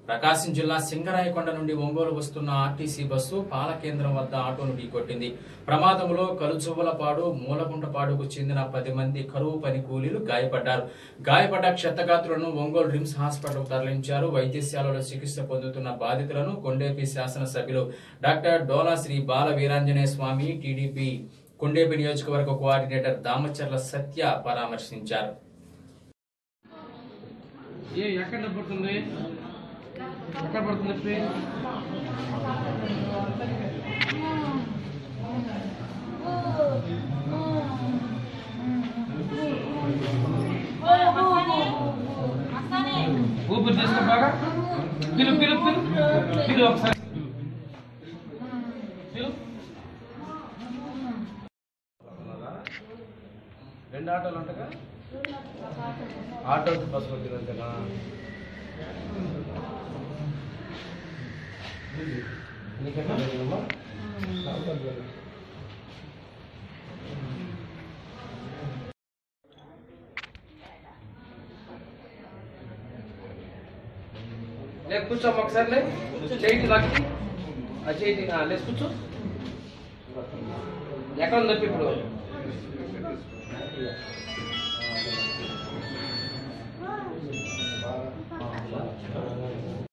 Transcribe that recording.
ప్రకాశం జిల్లా సింగరాయకొండ నుండి ఒంగోలు వస్తున్న ఆర్టీసీ బస్సు పాలకేంద్రం వద్ద ఆటోను ఢీకొట్టింది ప్రమాదంలో కలుచువ్వలపాడు మూలగుంటపాడుకు చెందిన పది మంది కరువు పని కూలీలు గాయపడ్డారు గాయపడ్డ క్షతగాత్రులను ఒంగోలు రిమ్స్ హాస్పిటల్కు తరలించారు వైద్యశాలలో చికిత్స పొందుతున్న బాధితులను కొండేపి శాసనసభ్యులు డాక్టర్ డోలా శ్రీ బాల వీరాంజనేయ స్వామి టీడీపీ కొండేపి నియోజకవర్గ కోఆర్డినేటర్ దామచర్ల సత్య పరామర్శించారు ఏ ఎక్కడ పడుతుంది ఎక్కడ పడుతుంది నొప్పి ఊపిరి తీసుకో బాగా పిలు పిలు పిలు పిలు ఒకసారి పిలు రెండు ఆటోలు ఉంటాగా ఆటో బస్సు వచ్చింది అంతేనా నీకెక్కడ జరిగిందమ్మా లే కూర్చోమ్మ ఒకసారి లే చేయి లాక్కి ఆ చేయి ఆ, లేచి కూర్చో ఎక్కడ ఉంది నొప్పి ఇప్పుడు